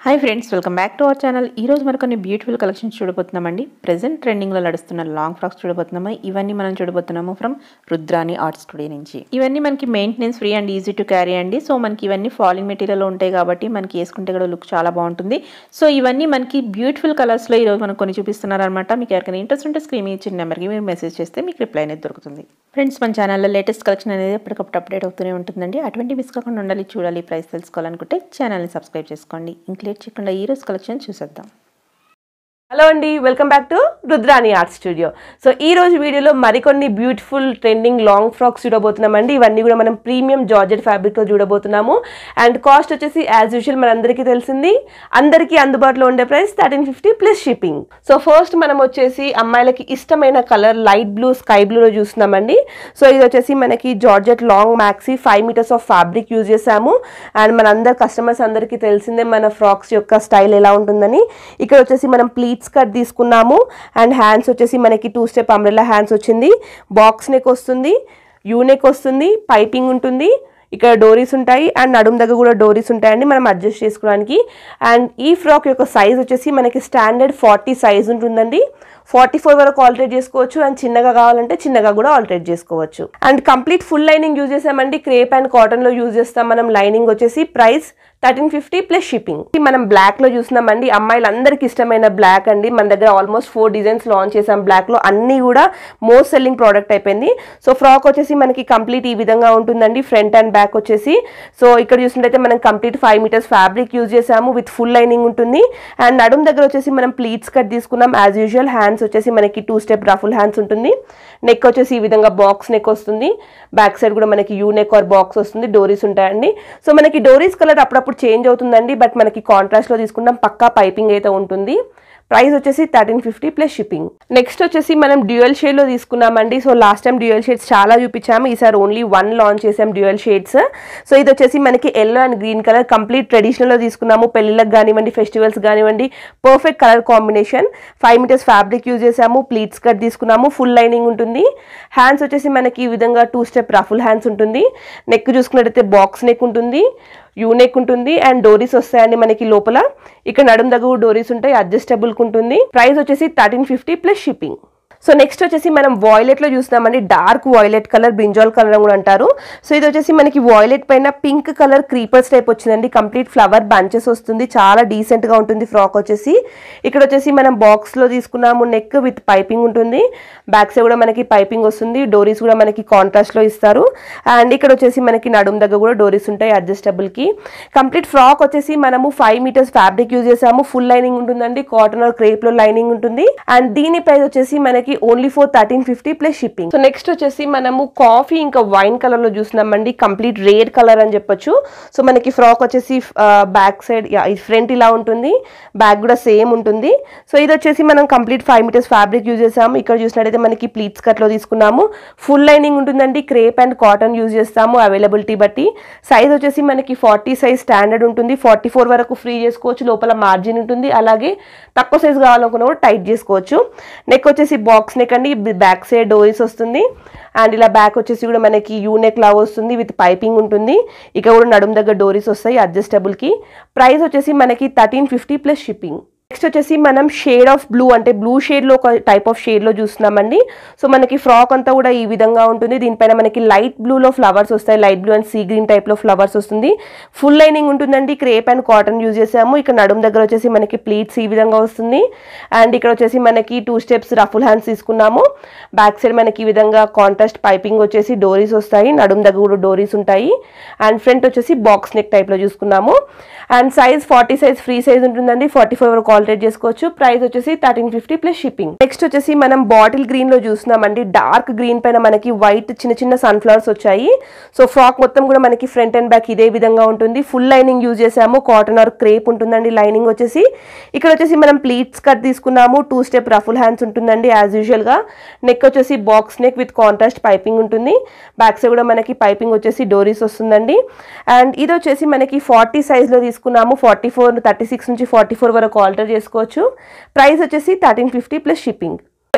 hi friends welcome back to our channel ఈ రోజు మరి కొన్ని బ్యూటిఫుల్ కలెక్షన్స్ చూడబోతున్నామండి ప్రెసెంట్ ట్రెండింగ్లో నడుస్తున్న లాంగ్ ఫ్రాక్స్ చూడబోతున్నాము ఇవన్నీ మనం చూడబోతున్నాము ఫ్రమ్ రుద్రాని ఆర్ట్ స్టూడియో నుంచి ఇవన్నీ మనకి maintenance free and easy to carry అండి సో మనకి ఇవన్నీ ఫాలింగ్ మెటీరియల్ ఉంటాయి కాబట్టి మనకి వేసుకుంటే కూడా లుక్ చాలా బాగుంటుంది సో ఇవన్నీ మనకి బ్యూటిఫుల్ కలర్స్లో ఈరోజు మనకు కొన్ని చూపిస్తున్నారు అనమాట మీకు ఎవరికైనా ఇంట్రెస్ట్ ఉంటే స్క్రీన్ ఇచ్చిన నెంబర్కి మీరు మెసేజ్ చేస్తే మీకు రిప్లై అనేది దొరుకుతుంది ఫ్రెండ్స్ మన ఛానల్లో లేటెస్ట్ కలెక్షన్ అనేది ఎప్పటికప్పుడు అప్డేట్ అవుతూనే ఉంటుందండి అటువంటి మిస్ కాకుండా ఉండాలి చూడాలి ప్రైస్ తెలుసుకోవాలనుకుంటే ఛానల్ని సబ్స్క్రైబ్ చేసుకోండి ఇంక్లేట్ చేయకుండా ఈ రోజు కలెక్షన్ చూసేద్దాం హలో అండి welcome back to Rudrani art studio so ఈ రోజు వీడియోలో మరికొన్ని బ్యూటిఫుల్ ట్రెండింగ్ లాంగ్ ఫ్రాక్స్ చూడబోతున్నామండి ఇవన్నీ కూడా మనం ప్రీమియం జార్జెట్ ఫ్యాబ్రిక్లో చూడబోతున్నాము అండ్ కాస్ట్ వచ్చేసి యాజ్ యూజువల్ మనందరికీ తెలిసింది అందరికీ అందుబాటులో ఉండే price thirteen fifty plus shipping so first మనం వచ్చేసి అమ్మాయిలకి ఇష్టమైన కలర్ లైట్ బ్లూ స్కై బ్లూలో చూస్తున్నామండి సో ఇది వచ్చేసి మనకి georgette long maxi five metres of fabric use చేసాము అండ్ మన అందరు కస్టమర్స్ అందరికీ తెలిసిందే మన ఫ్రాక్స్ యొక్క స్టైల్ ఎలా ఉంటుందని ఇక్కడ వచ్చేసి మనం ప్లీట్స్ కట్ తీసుకున్నాము అండ్ హ్యాండ్స్ వచ్చేసి మనకి టూ స్టెప్ అంబ్రెల్లా హ్యాండ్స్ వచ్చింది బాక్స్ నెక్ వస్తుంది యూ నెక్ వస్తుంది పైపింగ్ ఉంటుంది ఇక్కడ డోరీస్ ఉంటాయి అండ్ నడుము దగ్గర కూడా డోరీస్ ఉంటాయండి మనం అడ్జస్ట్ చేసుకోవడానికి అండ్ ఈ ఫ్రాక్ యొక్క సైజ్ వచ్చేసి మనకి స్టాండర్డ్ ఫార్టీ సైజ్ ఉంటుందండి ఫార్టీ ఫోర్ వరకు ఆల్టరేట్ చేసుకోవచ్చు అండ్ చిన్నగా కావాలంటే చిన్నగా కూడా ఆల్టరేట్ చేసుకోవచ్చు and complete full lining use చేసామండి క్రేప్ అండ్ కాటన్లో యూజ్ చేస్తాం మనం లైనింగ్ వచ్చేసి price thirteen fifty plus shipping మనం బ్లాక్ లో చూస్తున్నామండి అమ్మాయిలందరికీ ఇష్టమైన బ్లాక్ అండి మన దగ్గర ఆల్మోస్ట్ ఫోర్ డిజైన్స్ లాంచ్ చేసాం బ్లాక్ లో అన్ని కూడా మోస్ట్ సెల్లింగ్ ప్రోడక్ట్ అయిపోయింది సో ఫ్రాక్ వచ్చేసి మనకి కంప్లీట్ ఈ విధంగా ఉంటుందండి ఫ్రంట్ అండ్ బ్యాక్ వచ్చేసి సో ఇక్కడ చూసినట్టయితే మనం complete five metres fabric use చేసాము విత్ ఫుల్ లైనింగ్ ఉంటుంది అండ్ నడుం దగ్గర వచ్చేసి మనం ప్లీట్స్ కట్ తీసుకున్నాం యాజ్ యూజువల్ హ్యాండ్స్ వచ్చేసి మనకి టూ స్టెప్ రఫుల్ హ్యాండ్స్ ఉంటుంది నెక్ వచ్చేసి ఈ విధంగా బాక్స్ నెక్ వస్తుంది బ్యాక్ సైడ్ కూడా మనకి యూ నెక్ ఆర్ బాక్స్ వస్తుంది డోరీస్ ఉంటాయండి సో మనకి డోరీస్ కలర్ అప్పుడప్పుడు చేంజ్ అవుతుందండి బట్ మనకి కాంట్రాస్ట్లో తీసుకుంటాం పక్కా పైపింగ్ అయితే ఉంటుంది ప్రైస్ వచ్చేసి thirteen fifty plus shipping next వచ్చేసి మనం డ్యూయల్ షేడ్లో తీసుకున్నామండి so last time dual shades చాలా చూపించాము ఈసారి ఓన్లీ వన్ లాంచ్ చేసాం డ్యూయల్ షేడ్స్ సో ఇది వచ్చేసి మనకి yellow and green colour complete ట్రెడిషనల్లో తీసుకున్నాము పెళ్ళిళ్ళకి కానివ్వండి ఫెస్టివల్స్ కానివ్వండి perfect colour combination five metres fabric use చేసాము ప్లీట్స్ కట్ తీసుకున్నాము ఫుల్ లైనింగ్ ఉంటుంది హ్యాండ్స్ వచ్చేసి మనకి ఈ విధంగా టూ స్టెప్ రఫుల్ హ్యాండ్స్ ఉంటుంది నెక్ చూసుకున్నట్టయితే బాక్స్ నెక్ ఉంటుంది యూనెక్ ఉంటుంది అండ్ డోరీస్ వస్తాయండి మనకి లోపల ఇక్కడ నడుం దగ్గర డోరీస్ ఉంటాయి అడ్జస్టబుల్ ఉంటుంది ప్రైస్ వచ్చేసి thirteen fifty plus shipping so next వచ్చేసి మనం వాయిలెట్ లో చూస్తున్నామండి dark violet colour brinjal colour కూడా అంటారు సో ఇది వచ్చేసి మనకి వాయిలెట్ పైన పింక్ కలర్ క్రీపర్స్ టైప్ వచ్చిందండి కంప్లీట్ ఫ్లవర్ బంచెస్ వస్తుంది చాలా డీసెంట్ గా ఉంటుంది ఫ్రాక్ వచ్చేసి ఇక్కడ వచ్చేసి మనం బాక్స్ లో తీసుకున్నాము నెక్ విత్ పైపింగ్ ఉంటుంది బ్యాక్ సైడ్ కూడా మనకి పైపింగ్ వస్తుంది డోరీస్ కూడా మనకి కాంట్రాస్ట్ లో ఇస్తారు అండ్ ఇక్కడ వచ్చేసి మనకి నడుం దగ్గర కూడా డోరీస్ ఉంటాయి అడ్జస్టబుల్ కి కంప్లీట్ ఫ్రాక్ వచ్చేసి మనము ఫైవ్ మీటర్స్ ఫ్యాబ్రిక్ యూజ్ చేసాము ఫుల్ లైనింగ్ ఉంటుందండి కాటన్ ఆర్ క్రేప్ లో లైనింగ్ ఉంటుంది అండ్ దీని ప్రైస్ వచ్చేసి మనకి only four thirteen fifty plus shipping so next వచ్చేసి మనము కాఫీ ఇంకా వైన్ కలర్ లో చూస్తున్నామండి కంప్లీట్ రేర్ కలర్ అని చెప్పొచ్చు సో మనకి ఫ్రాక్ వచ్చేసి బ్యాక్ సైడ్ ఫ్రంట్ ఇలా ఉంటుంది బ్యాక్ కూడా సేమ్ ఉంటుంది సో ఇది వచ్చేసి మనం complete five metres fabric use చేసాము ఇక్కడ చూసినట్టయితే మనకి ప్లీట్స్ కట్ లో తీసుకున్నాము ఫుల్ లైనింగ్ ఉంటుందండి క్రేప్ అండ్ కాటన్ యూజ్ చేస్తాము అవైలబిలిటీ బట్టి సైజ్ వచ్చేసి మనకి ఫార్టీ సైజ్ స్టాండర్డ్ ఉంటుంది ఫార్టీ ఫోర్ వరకు ఫ్రీ చేసుకోవచ్చు లోపల మార్జిన్ ఉంటుంది అలాగే తక్కువ సైజ్ కావాలనుకున్న కూడా టైట్ చేసుకోవచ్చు నెక్ వచ్చేసి బాక్స్ నెక్ అండి బ్యాక్ సైడ్ డోరీస్ వస్తుంది అండ్ ఇలా బ్యాక్ వచ్చేసి కూడా మనకి యూ నెక్ లా వస్తుంది విత్ పైపింగ్ ఉంటుంది ఇక కూడా నడుము దగ్గర డోరీస్ వస్తాయి అడ్జస్టబుల్కి ప్రైస్ వచ్చేసి మనకి thirteen fifty plus shipping next వచ్చేసి మనం షేడ్ ఆఫ్ బ్లూ అంటే బ్లూ షేడ్లో ఒక టైప్ ఆఫ్ షేడ్లో చూస్తున్నామండి సో మనకి ఫ్రాక్ అంతా కూడా ఈ విధంగా ఉంటుంది దీనిపైన మనకి లైట్ బ్లూలో ఫ్లవర్స్ వస్తాయి light blue and sea green టైప్లో ఫ్లవర్స్ వస్తుంది ఫుల్ లైనింగ్ ఉంటుందండి క్రేప్ అండ్ కాటన్ యూజ్ చేసాము ఇక్కడ నడుము దగ్గర వచ్చేసి మనకి ప్లీట్స్ ఈ విధంగా వస్తుంది అండ్ ఇక్కడ వచ్చేసి మనకి టూ స్టెప్స్ రఫుల్ హ్యాండ్స్ తీసుకున్నాము బ్యాక్ సైడ్ మనకి ఈ విధంగా కాంట్రాస్ట్ పైపింగ్ వచ్చేసి డోరీస్ వస్తాయి నడుము దగ్గర కూడా డోరీస్ ఉంటాయి అండ్ ఫ్రంట్ వచ్చేసి బాక్స్ నెక్ టైప్లో చూసుకున్నాము and size forty size free size ఉంటుందండి ఫార్టీ ఫోర్ వరకు ఆల్టరేట్ చేసుకోవచ్చు ప్రైస్ వచ్చేసి thirteen fifty plus shipping next వచ్చేసి మనం బాటిల్ గ్రీన్ లో చూస్తున్నామండి డార్క్ గ్రీన్ పైన మనకి వైట్ చిన్న చిన్న సన్ఫ్లవర్స్ వచ్చాయి సో ఫ్రాక్ మొత్తం కూడా మనకి ఫ్రంట్ అండ్ బ్యాక్ ఇదే విధంగా ఉంటుంది ఫుల్ లైనింగ్ యూజ్ చేసాము కాటన్ ఆర్ క్రేప్ ఉంటుందండి లైనింగ్ వచ్చేసి ఇక్కడ వచ్చేసి మనం ప్లీట్స్ కట్ తీసుకున్నాము టూ స్టెప్ రఫుల్ హ్యాండ్స్ ఉంటుందండి యాజ్ యూజువల్ గా నెక్ వచ్చేసి box neck with contrast piping ఉంటుంది బ్యాక్ సైడ్ కూడా మనకి పైపింగ్ వచ్చేసి డోరీస్ వస్తుందండి అండ్ ఇది వచ్చేసి మనకి ఫార్టీ సైజ్ లో తీసుకున్నాము ఫార్టీ ఫోర్ థర్టీ సిక్స్ నుంచి ఫార్టీ ఫోర్ వరకు ఆల్టర్ చేసుకోవచ్చు ప్రైస్ వచ్చేసి థర్టీన్ ఫిఫ్టీ ప్లస్ షిప్పింగ్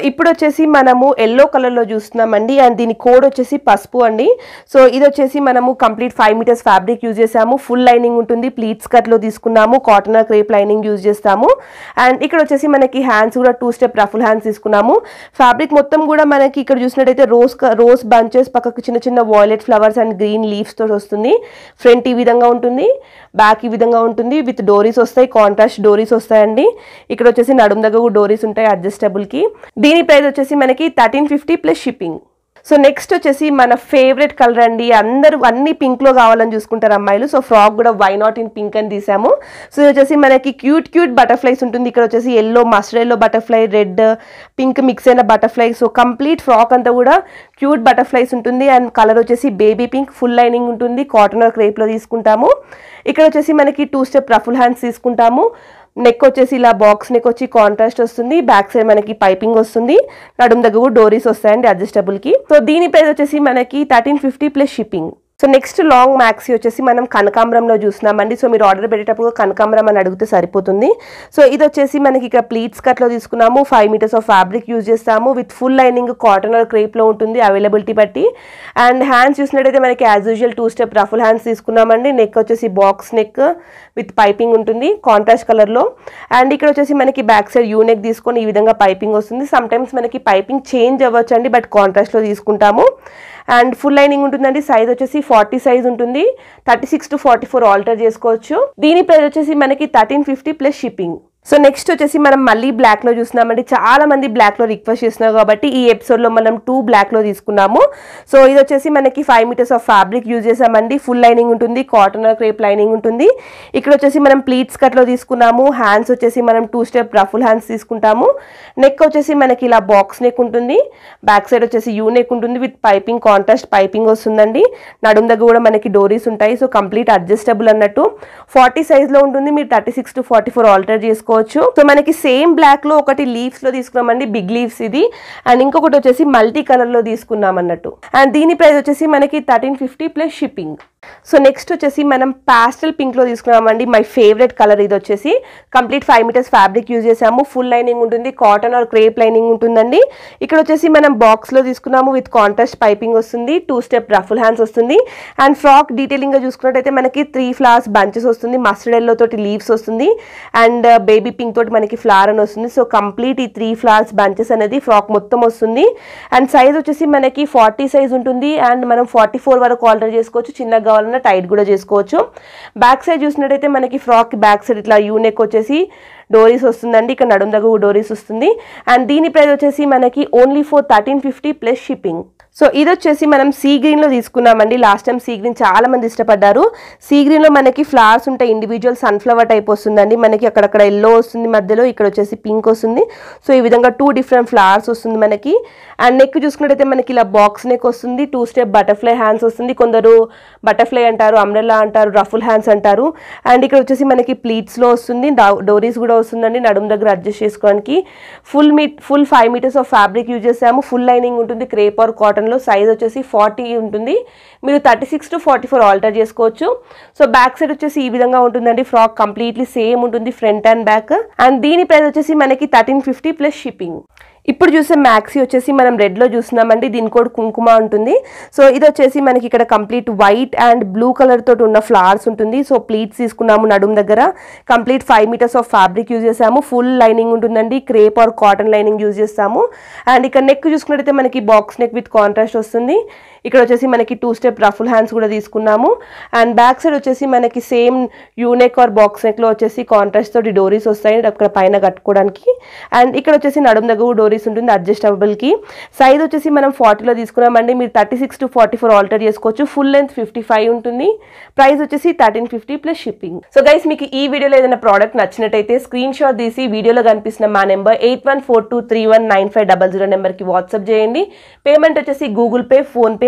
ఇప్పుడు వచ్చేసి మనము ఎల్లో కలర్లో చూస్తున్నామండి అండ్ దీని కోడ్ వచ్చేసి పసుపు అండి సో ఇది వచ్చేసి మనము complete five metres fabric use చేసాము ఫుల్ లైనింగ్ ఉంటుంది ప్లీట్స్ కట్లో తీసుకున్నాము కాటన్ క్రేప్ లైనింగ్ యూజ్ చేస్తాము అండ్ ఇక్కడ వచ్చేసి మనకి హ్యాండ్స్ కూడా టూ స్టెప్ రఫుల్ హ్యాండ్స్ తీసుకున్నాము ఫ్యాబ్రిక్ మొత్తం కూడా మనకి ఇక్కడ చూసినట్టయితే రోజ్ రోజ్ బంచెస్ పక్కకు చిన్న చిన్న violet flowers and green leaves తోటి వస్తుంది ఫ్రంట్ ఈ విధంగా ఉంటుంది బ్యాక్ ఈ విధంగా ఉంటుంది విత్ డోరీస్ వస్తాయి కాంట్రాస్ట్ డోరీస్ వస్తాయండి ఇక్కడ వచ్చేసి నడుము దగ్గర కూడా డోరీస్ ఉంటాయి అడ్జస్టబుల్ కి దీని ప్రైస్ వచ్చేసి మనకి thirteen fifty plus shipping so next వచ్చేసి మన ఫేవరెట్ కలర్ అండి అందరూ అన్ని పింక్ లో కావాలని చూసుకుంటారు అమ్మాయిలు సో ఫ్రాక్ కూడా వై నాట్ ఇన్ పింక్ అని తీసాము సో ఇది వచ్చేసి మనకి క్యూట్ క్యూట్ బటర్ఫ్లైస్ ఉంటుంది ఇక్కడ వచ్చేసి yellow mustard yellow butterfly red pink mix అయిన బటర్ఫ్లై సో కంప్లీట్ ఫ్రాక్ అంతా కూడా క్యూట్ బటర్ఫ్లైస్ ఉంటుంది అండ్ కలర్ వచ్చేసి బేబీ పింక్ ఫుల్ లైనింగ్ ఉంటుంది కాటన్ క్రేప్ లో తీసుకుంటాము ఇక్కడ వచ్చేసి మనకి టూ స్టెప్ రఫుల్ హ్యాండ్స్ తీసుకుంటాము నెక్ వచ్చేసి ఇలా బాక్స్ నెక్ వచ్చి కాంట్రాస్ట్ వస్తుంది బ్యాక్ సైడ్ మనకి పైపింగ్ వస్తుంది నడుము దగ్గర కూడా డోరీస్ వస్తాయండి అడ్జస్టబుల్ కి సో దీని ప్రైస్ వచ్చేసి మనకి thirteen fifty plus shipping so next long maxi వచ్చేసి మనం కనకాంబరంలో చూస్తున్నామండి సో మీరు ఆర్డర్ పెట్టేటప్పుడు కనకాంబరం అని అడిగితే సరిపోతుంది సో ఇది వచ్చేసి మనకి ఇక్కడ ప్లీట్స్ కట్లో తీసుకున్నాము five metres of fabric use చేస్తాము with full lining cotton or క్రేప్లో ఉంటుంది అవైలబిలిటీ బట్టి అండ్ హ్యాండ్స్ చూసినట్టయితే మనకి as usual two step ruffle hands తీసుకున్నామండి నెక్ వచ్చేసి బాక్స్ నెక్ విత్ పైపింగ్ ఉంటుంది కాంట్రాస్ట్ కలర్లో అండ్ ఇక్కడ వచ్చేసి మనకి బ్యాక్ సైడ్ యూ నెక్ తీసుకొని ఈ విధంగా పైపింగ్ వస్తుంది సమ్ టైమ్స్ మనకి పైపింగ్ చేంజ్ అవ్వచ్చు అండి బట్ కాంట్రాస్ట్లో తీసుకుంటాము అండ్ ఫుల్ లైనింగ్ ఉంటుందండి సైజ్ వచ్చేసి ఫార్టీ సైజ్ ఉంటుంది thirty six to forty four alter చేసుకోవచ్చు దీని ప్రైస్ వచ్చేసి మనకి thirteen fifty plus shipping so next వచ్చేసి మనం మళ్ళీ బ్లాక్ లో చూస్తున్నామండి చాలా మంది బ్లాక్ లో రిక్వెస్ట్ చేస్తున్నారు కాబట్టి ఈ ఎపిసోడ్ లో మనం టూ బ్లాక్ లో తీసుకున్నాము సో ఇది వచ్చేసి మనకి five metres of fabric use చేసామండి ఫుల్ లైనింగ్ ఉంటుంది కాటన్ క్రేప్ లైనింగ్ ఉంటుంది ఇక్కడ వచ్చేసి మనం ప్లీట్స్ కట్ లో తీసుకున్నాము హ్యాండ్స్ వచ్చేసి మనం టూ స్టెప్ రఫుల్ హ్యాండ్స్ తీసుకుంటాము నెక్ వచ్చేసి మనకి ఇలా బాక్స్ నెక్ ఉంటుంది బ్యాక్ సైడ్ వచ్చేసి యూ నెక్ ఉంటుంది విత్ పైపింగ్ కాంట్రాస్ట్ పైపింగ్ వస్తుందండి నడుము దగ్గర కూడా మనకి డోరీస్ ఉంటాయి సో కంప్లీట్ అడ్జస్టబుల్ అన్నట్టు ఫార్టీ సైజ్ లో ఉంటుంది మీరు thirty six to forty four alter చేసుకోవచ్చు సో మనకి సేమ్ బ్లాక్ లో ఒకటి లీవ్స్ లో తీసుకున్నామండి బిగ్ లీవ్స్ ఇది అండ్ ఇంకొకటి వచ్చేసి మల్టీ కలర్ లో తీసుకున్నాం అన్నట్టు అండ్ దీని ప్రైస్ వచ్చేసి మనకి thirteen fifty plus shipping so next వచ్చేసి మనం పాస్టల్ పింక్ లో తీసుకున్నామండి మై ఫేవరెట్ కలర్ ఇది వచ్చేసి complete five metres fabric use చేసాము ఫుల్ లైనింగ్ ఉంటుంది కాటన్ ఆర్ క్రేప్ లైనింగ్ ఉంటుందండి ఇక్కడ వచ్చేసి మనం బాక్స్ లో తీసుకున్నాము విత్ కాంట్రాస్ట్ పైపింగ్ వస్తుంది టూ స్టెప్ రఫుల్ హ్యాండ్స్ వస్తుంది అండ్ ఫ్రాక్ డీటెయిలింగ్ గా చూసుకున్నట్టయితే మనకి త్రీ ఫ్లవర్స్ బంచెస్ వస్తుంది మస్టర్డ్ ఎల్లో తోటి లీవ్స్ వస్తుంది అండ్ బేబీ పింక్ తోటి మనకి ఫ్లవర్ అని వస్తుంది సో కంప్లీట్ ఈ త్రీ ఫ్లవర్స్ బంచెస్ అనేది ఫ్రాక్ మొత్తం వస్తుంది అండ్ సైజ్ వచ్చేసి మనకి ఫార్టీ సైజ్ ఉంటుంది అండ్ మనం ఫార్టీ ఫోర్ వరకు ఆల్టర్ చేసుకోవచ్చు చిన్నగా కావాలన్నా టైట్ కూడా చేసుకోవచ్చు బ్యాక్ సైడ్ చూసినట్టయితే మనకి ఫ్రాక్ బ్యాక్ సైడ్ ఇట్లా యూనెక్ వచ్చేసి డోరీస్ వస్తుందండి ఇక్కడ నడుము దగ్గర డోరీస్ వస్తుంది అండ్ దీని ప్రైస్ వచ్చేసి మనకి only four thirteen fifty plus shipping so ఇది వచ్చేసి మనం సీ గ్రీన్ లో తీసుకున్నామండి లాస్ట్ టైం సీ గ్రీన్ చాలా మంది ఇష్టపడ్డారు సీ గ్రీన్ లో మనకి ఫ్లవర్స్ ఉంటాయి ఇండివిజువల్ సన్ఫ్లవర్ టైప్ వస్తుందండి మనకి అక్కడక్కడ ఎల్లో వస్తుంది మధ్యలో ఇక్కడ వచ్చేసి పింక్ వస్తుంది సో ఈ విధంగా టూ డిఫరెంట్ ఫ్లవర్స్ వస్తుంది మనకి అండ్ నెక్ చూసుకున్నట్టయితే మనకి ఇలా బాక్స్ నెక్ వస్తుంది టూ స్టెప్ బటర్ఫ్లై హ్యాండ్స్ వస్తుంది కొందరు బటర్ఫ్లై అంటారు అంబ్రెల్లా అంటారు రఫుల్ హ్యాండ్స్ అంటారు అండ్ ఇక్కడ వచ్చేసి మనకి ప్లీట్స్ లో వస్తుంది డోరీస్ కూడా వస్తుందండి నడుము దగ్గర అడ్జస్ట్ చేసుకోవడానికి ఫుల్ మీ full five metres of fabric use చేసాము ఫుల్ లైనింగ్ ఉంటుంది క్రేప్ ఆర్ కాటన్ లో సైజ్ వచ్చేసి ఫార్టీ ఉంటుంది మీరు thirty six to forty four alter చేసుకోవచ్చు సో బ్యాక్ సైడ్ వచ్చేసి ఈ విధంగా ఉంటుందండి ఫ్రాక్ కంప్లీట్లీ సేమ్ ఉంటుంది ఫ్రంట్ అండ్ బ్యాక్ అండ్ దీని ప్రైస్ వచ్చేసి మనకి థర్టీన్ ఫిఫ్టీ ప్లస్ షిప్పింగ్ ఇప్పుడు చూసే మ్యాక్సీ వచ్చేసి మనం రెడ్లో చూస్తున్నామండి దీని కూడా కుంకుమ ఉంటుంది సో ఇది వచ్చేసి మనకి ఇక్కడ complete white and blue colour తోటి ఉన్న ఫ్లవర్స్ ఉంటుంది సో ప్లీట్స్ తీసుకున్నాము నడుము దగ్గర complete five metres of fabric use చేసాము ఫుల్ లైనింగ్ ఉంటుందండి crepe or cotton lining use చేస్తాము అండ్ ఇక్కడ నెక్ చూసుకున్నట్టయితే మనకి బాక్స్ నెక్ విత్ కాంట్రాస్ట్ వస్తుంది ఇక్కడ వచ్చేసి మనకి టూ స్టెప్ రఫుల్ హ్యాండ్స్ కూడా తీసుకున్నాము అండ్ బ్యాక్ సైడ్ వచ్చేసి మనకి same U neck or box neck లో వచ్చేసి కాంట్రాస్ట్ తోటి డోరీస్ వస్తాయి అక్కడ పైన కట్టుకోవడానికి అండ్ ఇక్కడ వచ్చేసి నడుము దగ్గర డోరీస్ ఉంటుంది అడ్జస్టబుల్ కి సైజ్ వచ్చేసి మనం ఫార్టీలో తీసుకున్నామండి మీరు thirty six to forty four alter చేసుకోవచ్చు ఫుల్ లెంత్ ఫిఫ్టీ ఫైవ్ ఉంటుంది ప్రైస్ వచ్చేసి thirteen fifty plus shipping so guys మీకు ఈ వీడియోలో ఏదైనా ప్రోడక్ట్ నచ్చినట్టయితే స్క్రీన్ షాట్ తీసి వీడియోలో కనిపిస్తున్న మా number eight one four two three one nine five double zero నెంబర్కి వాట్సాప్ చేయండి పేమెంట్ వచ్చేసి Google Pay PhonePe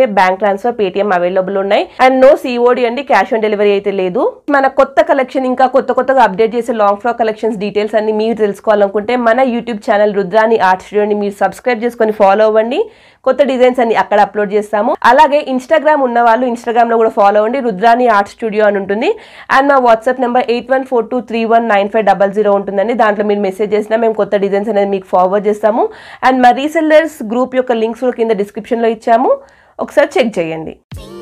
bank transfer Paytm available ఉన్నాయి అండ్ నో సిఓడి అండి క్యాష్ ఆన్ డెలివరీ అయితే లేదు మన కొత్త కలెక్షన్ ఇంకా కొత్త కొత్తగా అప్డేట్ చేసే లాంగ్ ఫ్రాక్ కలెక్షన్స్ డీటెయిల్స్ అన్ని మీరు తెలుసుకోవాలనుకుంటే మన యూట్యూబ్ ఛానల్ రుద్రాని ఆర్ట్ స్టూడియోని మీరు సబ్స్క్రైబ్ చేసుకొని ఫాలో అవ్వండి కొత్త డిజైన్స్ అన్ని అక్కడ అప్లోడ్ చేస్తాము అలాగే ఇన్స్టాగ్రామ్ ఉన్న వాళ్ళు ఇన్స్టాగ్రామ్ లో కూడా ఫాలో అవ్వండి రుద్రాని ఆర్ట్ స్టూడియో అని ఉంటుంది అండ్ మా WhatsApp number eight one four two three one nine five double zero ఉంటుందండి దాంట్లో మీరు మెసేజ్ చేసినా మేము కొత్త డిజైన్స్ అనేది మీకు ఫార్వర్డ్ చేస్తాము అండ్ మా రీసెల్లర్స్ గ్రూప్ యొక్క లింక్స్ కూడా కింద డిస్క్రిప్షన్లో ఇచ్చాము ఒకసారి చెక్ చేయండి Sing